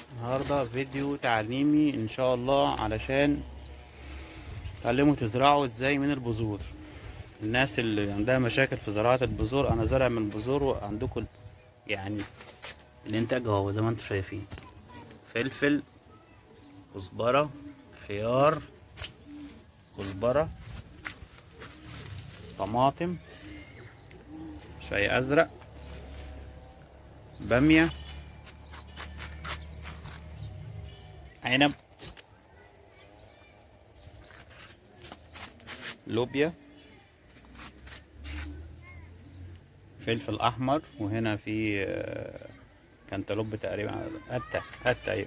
النهاردة فيديو تعليمي ان شاء الله علشان تعلموا تزرعوا ازاي من البذور الناس اللي عندها مشاكل في زراعة البذور انا زارع من البذور وعندكم يعني الانتاج اهو زي ما انتم شايفين فلفل كزبرة خيار كزبرة طماطم شاي ازرق بامية عنب لوبيا فلفل احمر وهنا في آه، كانتالوب تقريبا قتة قتة ايوه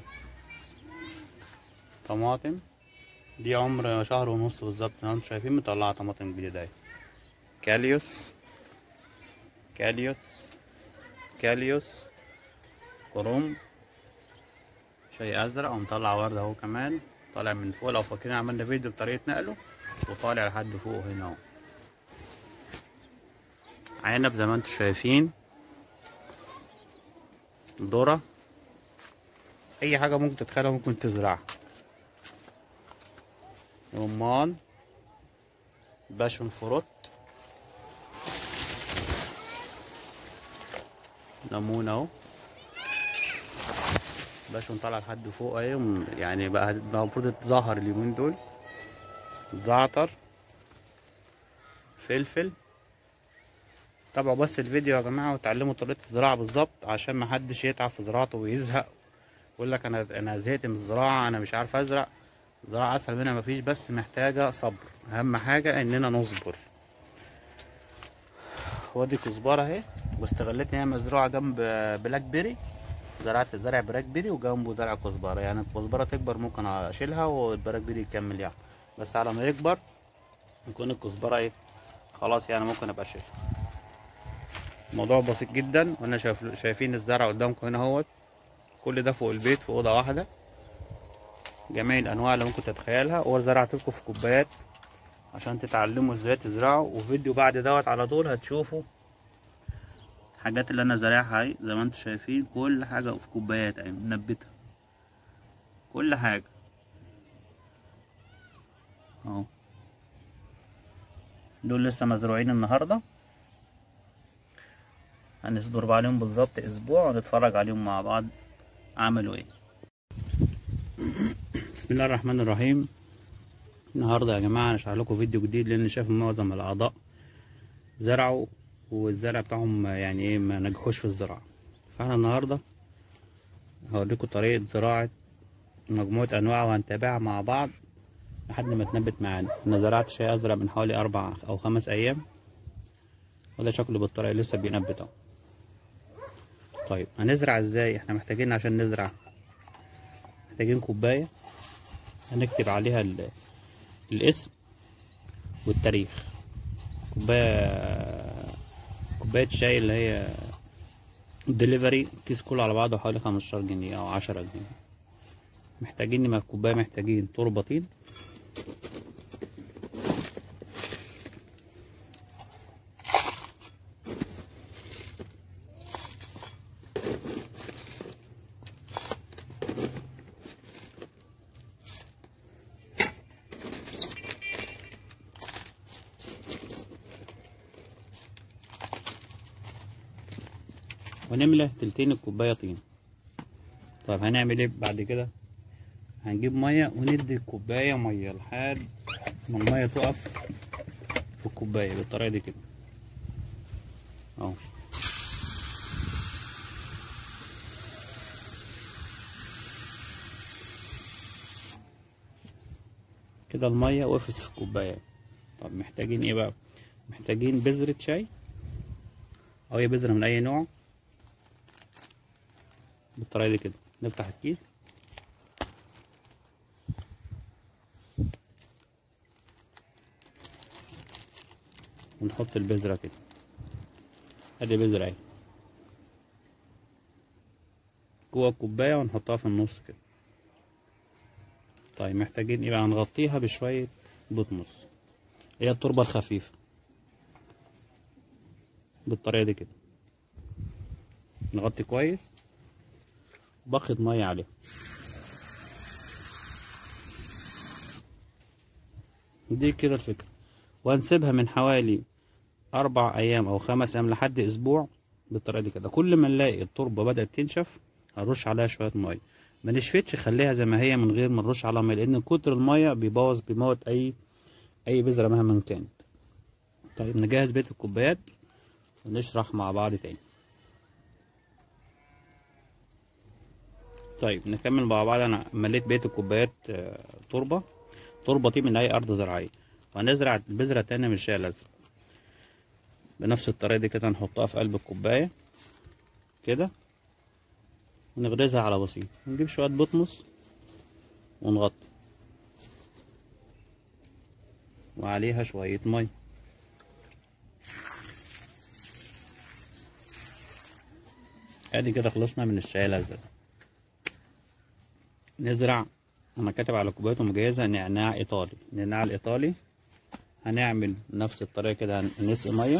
طماطم دي عمر شهر ونص بالظبط زي ما انتم شايفين مطلعه طماطم جديدة اهي كاليوس كاليوس كاليوس كروم شاي ازرق ومطلع ورده اهو كمان طالع من فوق لو فاكرين عملنا فيديو بطريقه نقله وطالع لحد فوق هنا اهو عنب زي ما انتم شايفين ذره اي حاجه ممكن تتخيلها ممكن تزرعها رمان باشون فروت ليمون اهو باشون طالع لحد فوق اهي وم- يعني بقى بقى المفروض تظهر اليومين دول زعتر فلفل تابعوا بس الفيديو يا جماعه وتعلموا طريقه الزراعه بالظبط عشان ما حدش يتعب في زراعته ويزهق يقول لك انا انا زهقت من الزراعه انا مش عارف ازرع زراعه اسهل منها مفيش بس محتاجه صبر اهم حاجه اننا نصبر وادي كزبره اهي واستغلت ان هي مزروعه جنب بلاك بيري زرعت زرع براك بيري وجنبه زرع كزبره يعني الكزبره تكبر ممكن اشيلها والبراك بيري يكمل يعني بس على ما يكبر يكون الكزبره ايه خلاص يعني ممكن ابقى اشيلها الموضوع بسيط جدا وانا شايف شايفين الزرع قدامكم هنا اهوت كل ده فوق البيت في اوضه واحده جميع الانواع اللي ممكن تتخيلها وزرعت لكم في كوبايات عشان تتعلموا ازاي تزرعوا وفيديو بعد دوت على طول هتشوفوا الحاجات اللي انا زارعها اهي زي ما انتم شايفين كل حاجه في كوبايات اهي منبتها كل حاجه اهو دول لسه مزروعين النهارده هنصبر بقى عليهم بالظبط اسبوع ونتفرج عليهم مع بعض عملوا ايه بسم الله الرحمن الرحيم النهارده يا جماعه هشرح لكم فيديو جديد لان شايف معظم الاعضاء زرعوا والزرع بتاعهم يعني ايه ما نجحوش في الزراعه فاحنا النهارده هوريكم طريقه زراعه مجموعه انواع وهنتابعها مع بعض لحد ما تنبت معانا انا زرعت شاي ازرق من حوالي اربع او خمس ايام وده شكله بالطريقه لسه بينبت اهو طيب هنزرع ازاي احنا محتاجين عشان نزرع محتاجين كوبايه هنكتب عليها ال- الاسم والتاريخ كوبايه كوبايه شاي اللي هي دليفري كيس كله على بعضه حوالي 15 جنيه او 10 جنيه محتاجين مع الكوبايه محتاجين تربه طين ونملى تلتين الكوبايه طين طيب هنعمل ايه بعد كده هنجيب ميه وندي الكوبايه ميه لحد ما الميه تقف في الكوبايه بالطريقه دي كده اهو كده الميه وقفت في الكوبايه طب محتاجين ايه بقى محتاجين بذره شاي او هي بذره من اي نوع بالطريقه دي كده نفتح الكيس ونحط البذرة كده ادي بذرة اهي جوه الكوباية ونحطها في النص كده طيب محتاجين ايه بقى نغطيها بشوية بطمس هي التربة الخفيفة بالطريقة دي كده نغطي كويس باخد ميه عليهم دي كده الفكرة وهنسيبها من حوالي أربع أيام أو خمس أيام لحد أسبوع بالطريقة دي كده كل ما نلاقي التربة بدأت تنشف هنرش عليها شوية مية ما نشفتش خليها زي ما هي من غير ما نرش عليها مية لأن كتر المية بيبوظ بيموت أي أي بذرة مهما كانت طيب نجهز بيت الكوبايات ونشرح مع بعض تاني طيب نكمل مع بعض انا مليت بيت الكوبايات آه، تربة تربة دي من اي ارض زراعية وهنزرع البذرة التانية من الشاي الازرق بنفس الطريقة دي كده نحطها في قلب الكوباية كده ونغرزها على بسيط ونجيب شوية بطمس ونغطي وعليها شوية مية ادي كده خلصنا من الشاي الازرق نزرع انا كاتب على كوبايته مجهزه نعناع ايطالي النعناع الايطالي هنعمل نفس الطريقه كده هنسقي ميه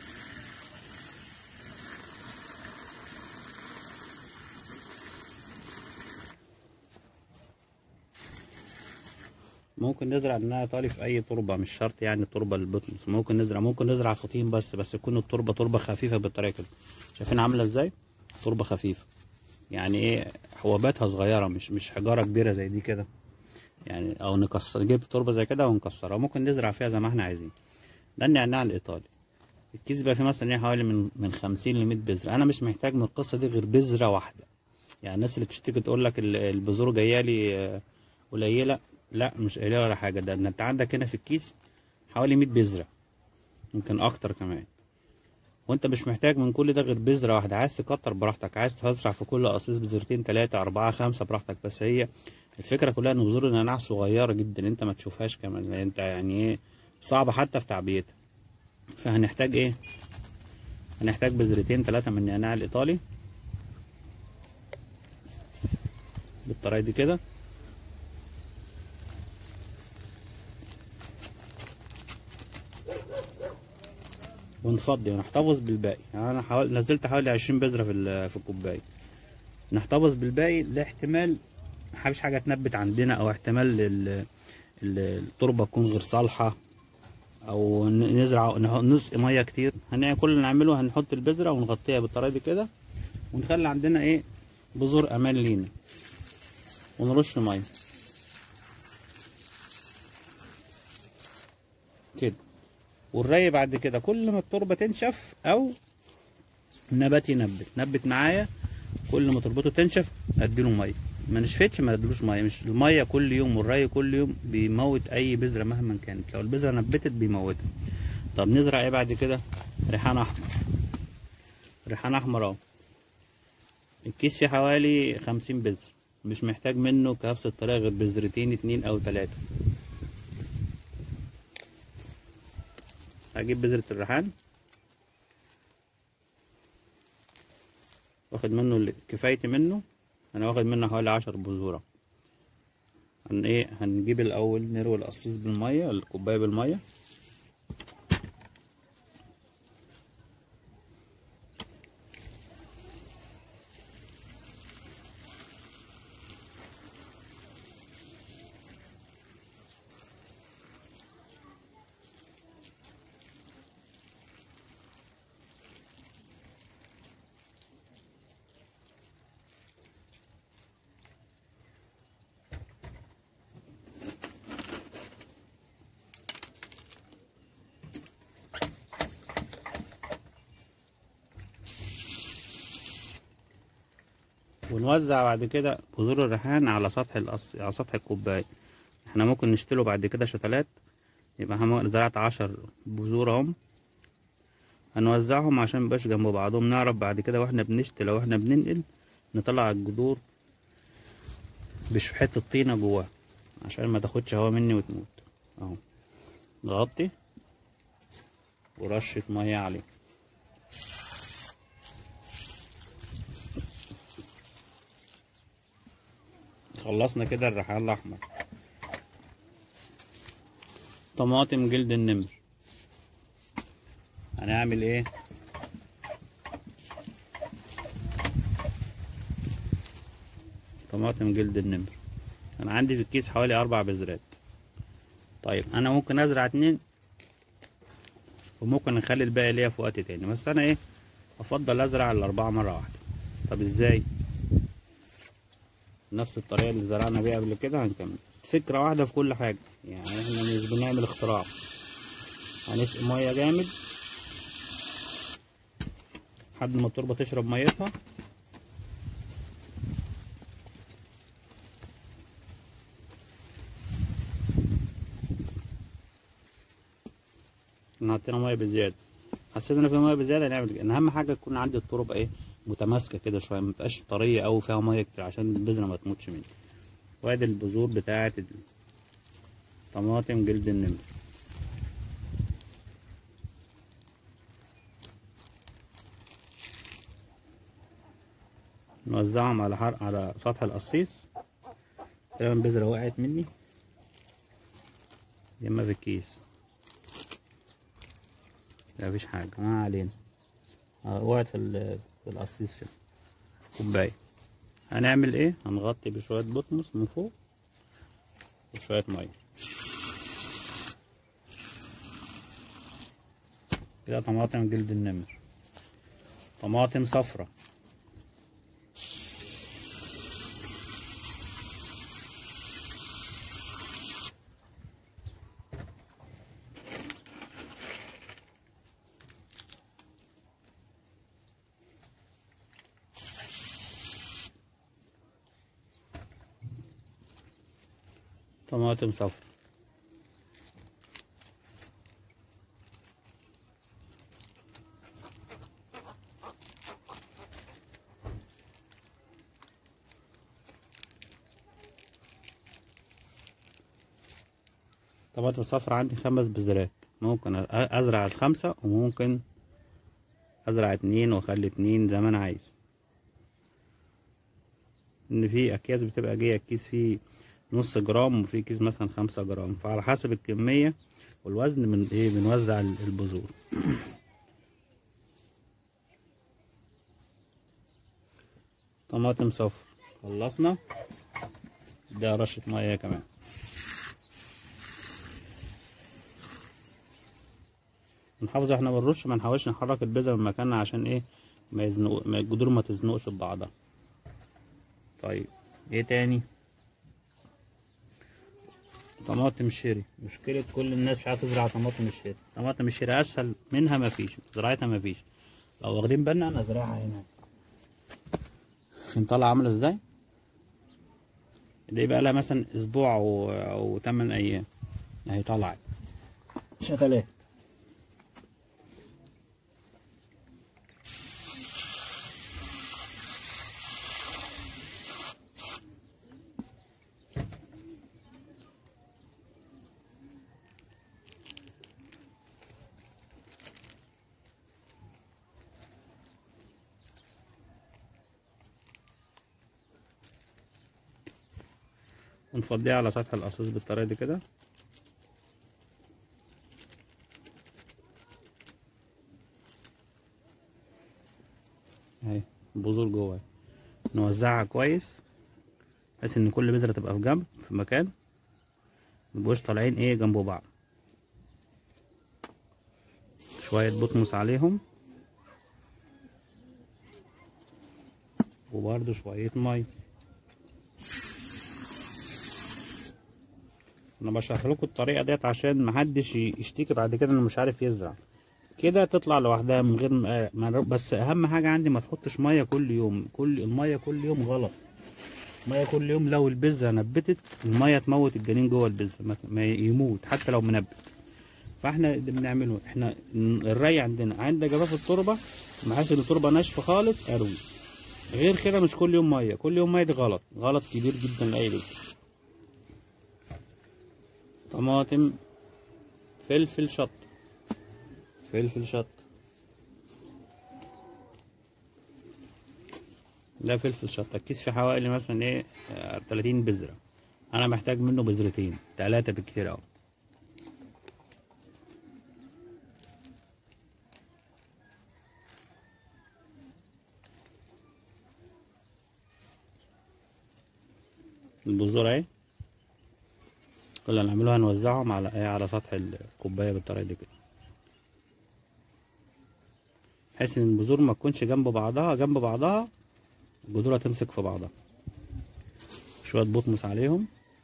ممكن نزرع نعناع ايطالي في اي تربه مش شرط يعني التربه البطمس ممكن نزرع ممكن نزرع في طين بس بس تكون التربه تربه خفيفه بالطريقه كده شايفين عامله ازاي تربه خفيفه يعني ايه حبوباتها صغيره مش مش حجاره كبيره زي دي كده يعني او نكسر نجيب تربه زي كده ونكسرها ممكن نزرع فيها زي ما احنا عايزين ده النعناع الايطالي الكيس بقى فيه مثلا ايه حوالي من من 50 ل 100 بذره انا مش محتاج من القصه دي غير بذره واحده يعني الناس اللي بتشتكي تقول لك ال- البذور جايه لي آه، قليله لا مش قليله ولا حاجه ده انت عندك هنا في الكيس حوالي 100 بذره يمكن اكتر كمان وانت مش محتاج من كل ده غير بذره واحده عايز تكتر براحتك عايز تزرع في كل قصيص بذرتين تلاتة أربعة خمسة براحتك بس هي الفكره كلها ان بذور النعناع صغيره جدا انت ما تشوفهاش كمان لأن انت يعني ايه صعبه حتى في تعبيتها فهنحتاج ايه هنحتاج بذرتين تلاتة من النعناع الايطالي بالطريقه دي كده ونفضي ونحتفظ بالباقي يعني انا حاول نزلت حوالي عشرين بذرة في ال- في الكوباية نحتفظ بالباقي لاحتمال مفيش حاجة تنبت عندنا او احتمال ال- ال- التربة تكون غير صالحة او ن- نزرع نح- نسقي مية كتير هنعمل كل اللي نعمله هنحط البذرة ونغطيها بالطريقة دي كده ونخلي عندنا ايه بذور امان لينا ونرش مية كده والري بعد كده كل ما التربه تنشف او النبات ينبت نبت معايا كل ما تربته تنشف اديله ميه ما نشفتش ما اديلوش ميه مش الميه كل يوم والري كل يوم بيموت اي بذره مهما كانت لو البذره نبتت بيموتها طب نزرع ايه بعد كده ريحان احمر ريحان احمر اهو الكيس فيه حوالي خمسين بذر مش محتاج منه كنفس الطريقه غير بذرتين اتنين او تلاته هجيب بذرة الريحان واخد منه اللي كفايتي منه انا واخد منه حوالي عشر بذورة هن ايه هنجيب الاول نروي القصيص بالمية الكوباية بالمية ونوزع بعد كده بذور الريحان على سطح القص على سطح الكوباية احنا ممكن نشتله بعد كده شتلات يبقى هم زرعت عشر بذور اهم هنوزعهم عشان ميبقاش جنب بعضهم نعرف بعد كده واحنا بنشتي لو احنا بننقل نطلع الجذور بشحات الطينة جواها عشان ما تاخدش هوا مني وتموت اهو نغطي ورشة مية عليه خلصنا كده الريحان الاحمر طماطم جلد النمر هنعمل ايه طماطم جلد النمر انا عندي في الكيس حوالي اربع بذرات طيب انا ممكن ازرع اتنين وممكن اخلي الباقي ليا في وقت تاني بس انا ايه افضل ازرع الاربعه مره واحده طب ازاي نفس الطريقه اللي زرعنا بيها قبل كده هنكمل فكره واحده في كل حاجه يعني احنا مش بنعمل اختراع هنسقي ميه جامد لحد ما التربه تشرب ميتها احنا حطينا ميه بزياده حسيت ان في ميه بزياده نعمل كده ان اهم حاجه تكون عندي التربه ايه متماسكه كده شويه ما تبقاش طريه قوي فيها ميه كتير عشان البذره ما تموتش مني وادي البذور بتاعه طماطم جلد النمر نوزعهم على حر... على سطح القصيص تقريبا بذرة وقعت مني يا اما في الكيس لا مفيش حاجة ما علينا آه، وقعت في, ال- في القصيص هنا. في كوباية هنعمل ايه هنغطي بشوية بطمس من فوق وشوية مية كده طماطم جلد النمر طماطم صفرة طماطم صفرا طماطم صفرا عندي خمس بذرات ممكن أ- ازرع الخمسة وممكن ازرع اتنين واخلي اتنين زي ما انا عايز ان في اكياس بتبقى جايه الكيس فيه نص جرام وفي كيس مثلا خمسة جرام فعلى حسب الكمية والوزن من ايه بنوزع ال- البذور طماطم صفر خلصنا ده رشة مية كمان نحافظ احنا بنرش ما نحاولش نحرك البذرة من مكانها عشان ايه ما يزنق ما الجذور ما تزنقش ببعضها طيب ايه تاني طماطم شيري مشكلة كل الناس مش عارفة تزرع طماطم الشيري طماطم الشيري أسهل منها مفيش زراعتها مفيش لو واخدين بالنا أنا زراعها هنا عشان طالعة عاملة ازاي دي بقى لها مثلا أسبوع أو أو تمن أيام أهي طلعت شتلات ونفضيها على سطح القصيص بالطريقة دي كده اهي بذور جوه نوزعها كويس بحيث ان كل بذرة تبقى في جنب في مكان ميبقوش طالعين ايه جنب بعض شوية بطمس عليهم وبرده شوية مية انا بشرح لكم الطريقه ديت عشان محدش ي- يشتكي بعد كده انه مش عارف يزرع كده تطلع لوحدها من غير ما ما- بس اهم حاجه عندي ما تحطش ميه كل يوم كل الميه كل يوم غلط ميه كل يوم لو البذره نبتت الميه تموت الجنين جوه البذره ما- ما يموت حتى لو منبت فاحنا اللي بنعمله احنا ن- الري عندنا عند جفاف التربه بحيث ان التربه ناشفه خالص اروي غير كده مش كل يوم ميه كل يوم ميه دي غلط غلط كبير جدا لاي بذره طماطم فلفل شط فلفل شط ده فلفل شطة الكيس فيه حوالي مثلا ايه آه، 30 بذرة انا محتاج منه بذرتين تلاتة بالكتير اوي البذور اهي كل اللي هنعمله هنوزعهم على ايه على سطح الكوبايه بالطريقه دي كده بحيث ان البذور ما تكونش جنب بعضها جنب بعضها الجذور هتمسك في بعضها شويه بطمس عليهم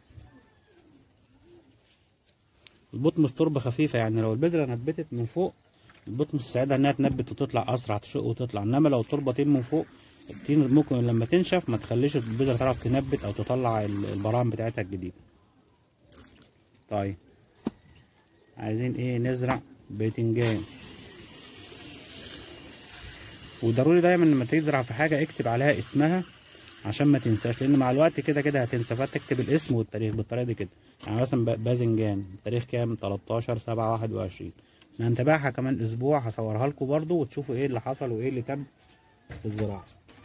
البطمس تربه خفيفه يعني لو البذره نبتت من فوق البطمس تساعدها انها تنبت وتطلع اسرع تشق وتطلع انما لو التربه طين من فوق الطين ممكن لما تنشف ما تخليش البذره تعرف تنبت او تطلع البراعم بتاعتها الجديده طيب عايزين ايه نزرع باذنجان وضروري دايما لما تزرع في حاجه اكتب عليها اسمها عشان ما تنساش لان مع الوقت كده كده هتنسى فتكتب الاسم والتاريخ بالطريقه دي كده يعني مثلا باذنجان تاريخ كام 13 7 21 هنتابعها كمان اسبوع هصورها لكم برضو وتشوفوا ايه اللي حصل وايه اللي تم في الزراعه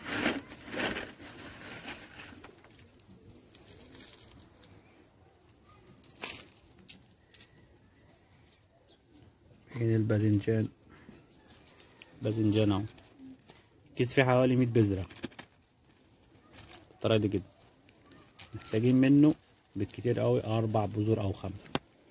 هنا الباذنجان باذنجان اهو كيس فيه حوالي 100 بذرة بالطريقة دي كده محتاجين منه بالكتير قوي اربع بذور او خمسة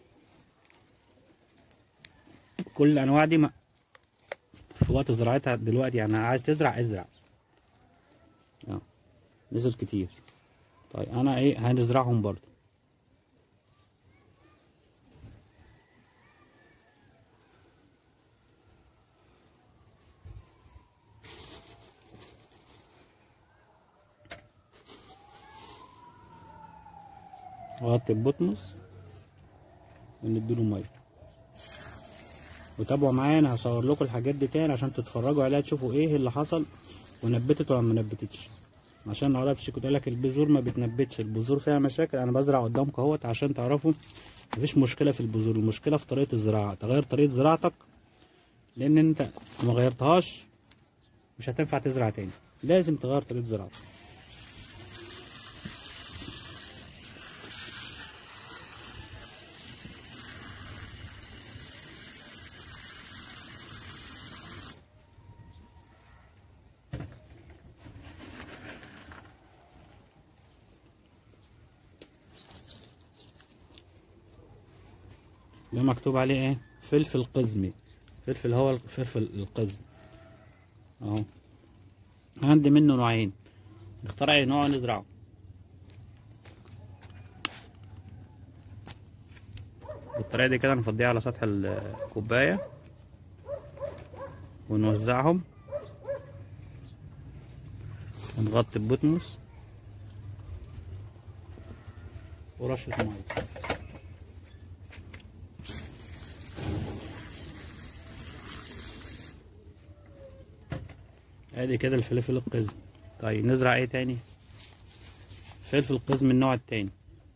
كل الانواع دي ما في وقت زراعتها دلوقتي يعني عايز تزرع ازرع اه نزل كتير طيب انا ايه هنزرعهم برضو غطي البطمس ونديله ميه وتابعوا معايا انا هصور لكم الحاجات دي تاني عشان تتفرجوا عليها تشوفوا ايه اللي حصل ونبتت ولا ما نبتتش عشان معرفش كنت لك البذور ما بتنبتش البذور فيها مشاكل انا بزرع قدامكم اهوت عشان تعرفوا مفيش مشكله في البذور المشكله في طريقه الزراعه تغير طريقه زراعتك لان انت ما غيرتهاش مش هتنفع تزرع تاني لازم تغير طريقه زراعتك ده مكتوب عليه ايه فلفل قزمي فلفل هو الفلفل القزمي اهو عندي منه نوعين نختار اي نوع نزرعه بالطريقه دي كده نفضيها على سطح الكوبايه ونوزعهم ونغطي ببطمس ورشه ميه ادي كده الفلفل القزم طيب نزرع ايه تاني فلفل قزم النوع التاني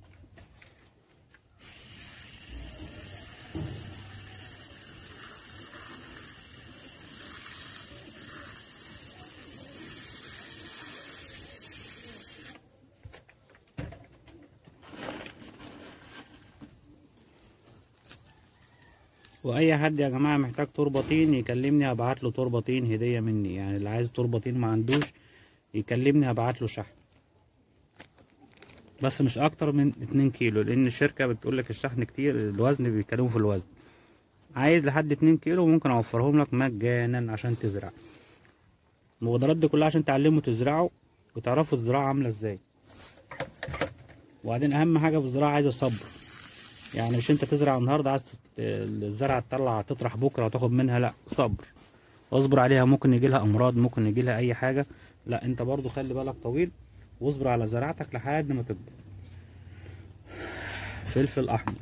واي حد يا جماعه محتاج تربطين يكلمني هبعت له تربطين هديه مني يعني اللي عايز تربطين ما عندوش يكلمني هبعت له شحن بس مش اكتر من اتنين كيلو لان الشركه بتقول لك الشحن كتير الوزن بيتكلموا في الوزن عايز لحد اتنين كيلو ممكن اوفرهم لك مجانا عشان تزرع المبادرات دي كلها عشان تعلموا تزرعوا وتعرفوا الزراعه عامله ازاي وبعدين اهم حاجه في الزراعه عايزه صبر يعني مش انت تزرع النهارده عايز الزرعه تطلع تطرح بكره وتاخد منها لا صبر واصبر عليها ممكن يجي لها امراض ممكن يجي لها اي حاجه لا انت برضو خلي بالك طويل واصبر على زراعتك لحد ما تكبر فلفل احمر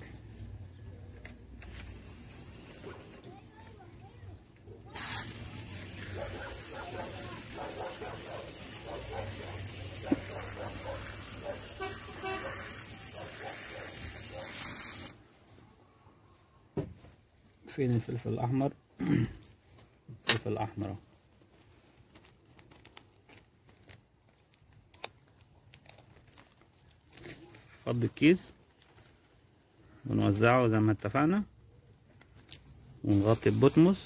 فين الفلفل الاحمر الفلفل الاحمر اهو فضي الكيس ونوزعه زي ما اتفقنا ونغطي ببطمس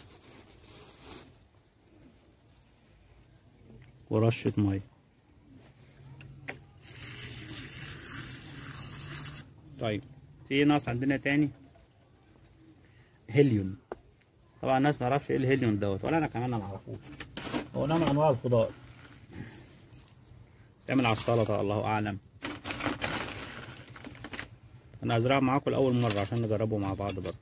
ورشة مية طيب في ناس عندنا تاني هيليون طبعا الناس ما يعرفش ايه الهيليون دوت ولا انا كمان ما اعرفوش هو نوع من انواع الخضار تعمل على السلطه الله اعلم انا هزرعه معاكم لاول مره عشان نجربه مع بعض برضه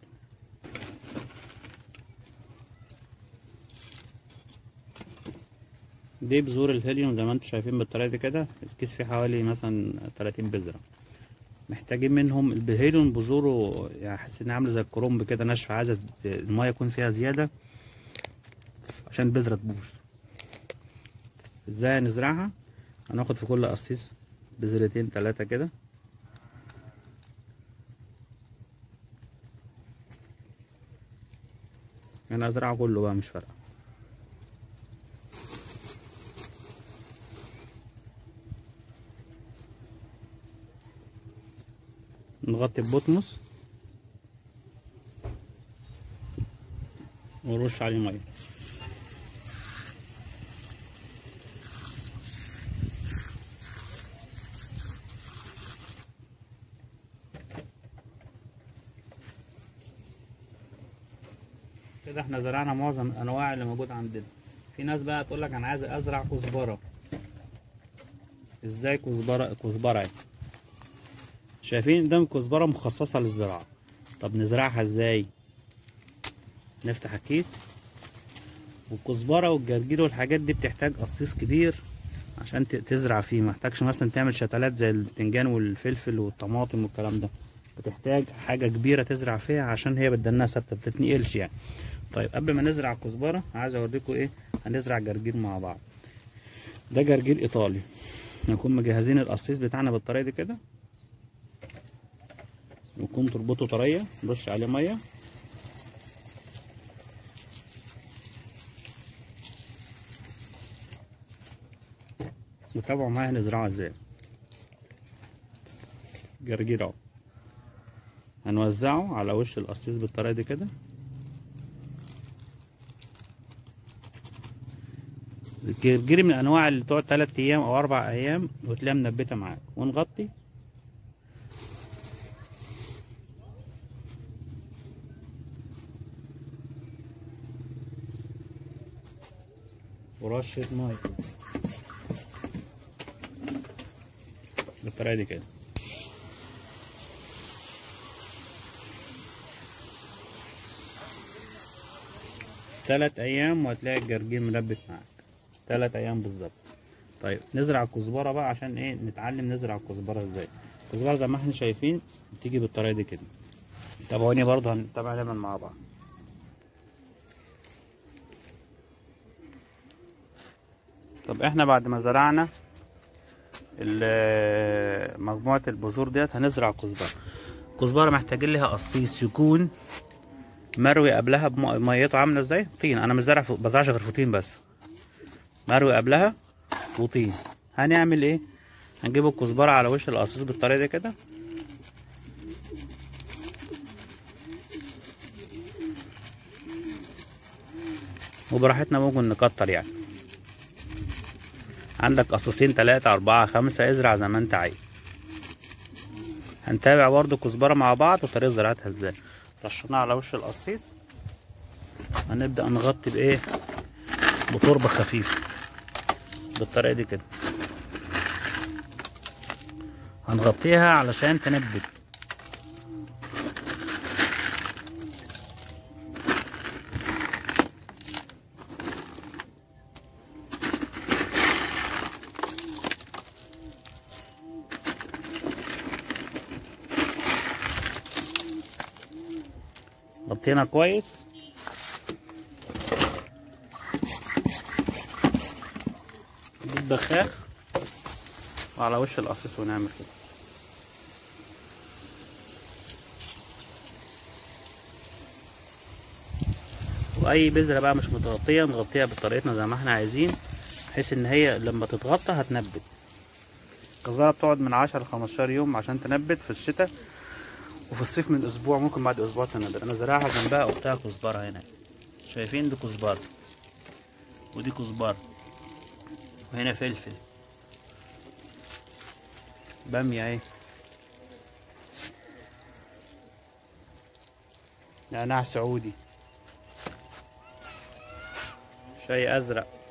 دي بذور الهيليوم زي ما انتم شايفين بالطريقه دي كده الكيس فيه حوالي مثلا 30 بذره محتاجين منهم الهيليوم بذوره يعني حاسس انها عامله زي الكرنب كده ناشفه عايزه الميه يكون فيها زياده عشان البذره تبوظ ازاي نزرعها هناخد في كل قصيص بذرتين تلاتة كده انا ازرعه كله بقى مش فارقه نغطي ببطمس ونرش عليه ميه كده احنا زرعنا معظم الانواع اللي موجوده عندنا في ناس بقى تقول لك انا عايز ازرع كزبره ازاي كزبره كزبره يعني شايفين ده كزبره مخصصه للزراعه طب نزرعها ازاي نفتح الكيس والكزبره والجرجير والحاجات دي بتحتاج قصيص كبير عشان ت- تزرع فيه ما محتاجش مثلا تعمل شتلات زي البتنجان والفلفل والطماطم والكلام ده بتحتاج حاجه كبيره تزرع فيها عشان هي بدنها ثابته بتتنقلش يعني طيب قبل ما نزرع الكزبره عايز اوريكم ايه هنزرع جرجير مع بعض ده جرجير ايطالي نكون مجهزين القصيص بتاعنا بالطريقه دي كده نكون تربطه طريه نرش عليه ميه وتابعوا معايا هنزرعه ازاي جرجير اهو هنوزعه على وش القصيص بالطريقه دي كده الجرجير من الانواع اللي تقعد 3 ايام او 4 ايام وتلاقيها منبته معاك ونغطي ورشه ميه بالطريقه دي كده تلات ايام وهتلاقي الجرجير منبت معاك تلات ايام بالظبط طيب نزرع الكزبره بقى عشان ايه نتعلم نزرع الكزبره ازاي الكزبره زي ما احنا شايفين بتيجي بالطريقه دي كده تابعوني برضه هنتابع دايما مع بعض طب احنا بعد ما زرعنا ال- مجموعة البذور ديت هنزرع كزبرة كزبرة محتاجين لها قصيص يكون مروي قبلها بميته عاملة ازاي طين انا مش زارع ف- بزرعش غير في طين بس مروي قبلها وطين هنعمل ايه هنجيب الكزبرة على وش القصيص بالطريقة دي كده وبراحتنا ممكن نكتر يعني عندك قصاصين تلاتة أربعة خمسة ازرع زي ما انت عايز هنتابع برضو كزبرة مع بعض وطريقة زراعتها ازاي رشناها على وش القصيص هنبدأ نغطي بإيه بتربة خفيفة بالطريقة دي كده هنغطيها علشان تنبت غطينا كويس نجيب بخاخ وعلى وش القصيص ونعمل كده واي بذره بقى مش متغطيه نغطيها بطريقتنا زي ما احنا عايزين بحيث ان هي لما تتغطى هتنبت الكزبره بتقعد من عشرة لخمستاشر يوم عشان تنبت في الشتاء وفي الصيف من اسبوع ممكن بعد اسبوع تنبت انا زراعها جنبها اختها كزبره هنا شايفين دي كزبره ودي كزبره وهنا فلفل باميه اهي نعناع سعودي شاي ازرق